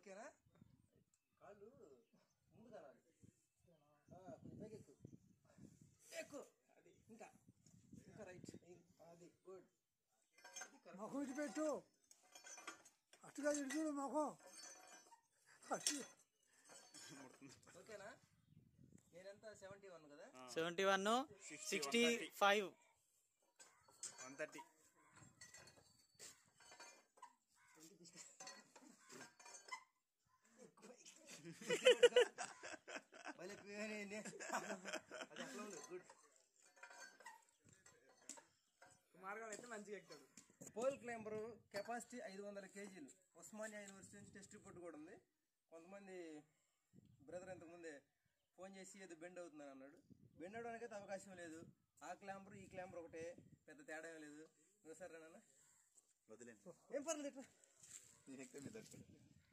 ఓకేనా కాళ్ళు ముందు కానాలి ఆ, కొంచెం పైకి ఎక్కు ఎక్కు అది ఇంకా ఇంకా రైట్ అది గుడ్ అది correct. మొఖం ఇటు పెట్టు అట్టుగా ఇటు చూడు మొఖం అటు ఓకేనా నేనెంత సెవెంటీ వన్ కదా seventy one sixty five one thirty భలే పేరేంది. అది అట్లా ఉంది గుడ్ మార్గాలు అయితే మంచిగా ఎక్కుతాడు పోల్ క్లైంబర్ కెపాసిటీ ఐదు వందల కేజీలు ఉస్మానియా యూనివర్సిటీ నుంచి టెస్ట్ రిపోర్ట్ కూడా ఉంది కొంతమంది బ్రదర్ ఇంతకుముందే ఫోన్ చేసి ఏదో బెండ్ అవుతుందని అన్నాడు బెండ్ అవడానికి అయితే అవకాశం లేదు ఆ క్లాంబర్ ఈ క్లాంబర్ ఒకటే పెద్ద తేడా ఏం లేదు నువ్వు సరే నాన్న వదిలేండి ఏం పర్లేదు ఇట్లా నేను ఎక్కితే మీరు తట్టుకోండి.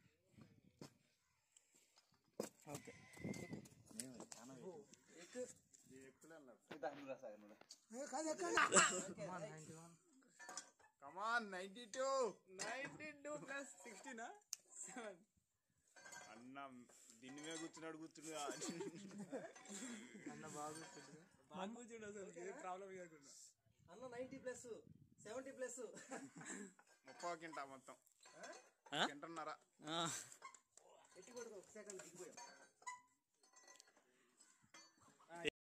ఓకే నేను చాలా ఎక్కు నేను ఎక్కుతలే అన్నారు ఇదా, నువ్వు రా సాగర్, నువ్వు రా. ఏ, కాదు ఎక్కండి okay, right. Come on ninety two ninety two plus సిక్స్టీనా సెవెన్ అన్న దీని మీద కూర్చున్నాడు కూర్చున్నా అన్న బాగా బాగా కూర్చుండు అసలు ప్రాబ్లం కాకుండా అన్న నైన్టీ ప్లస్ సెవెంటీ ప్లస్ ముప్పై కింటా మొత్తం ఆ? కింటన్నారా ఎట్టి కొడుకు ఒక సెకండ్ దిగిపోయాం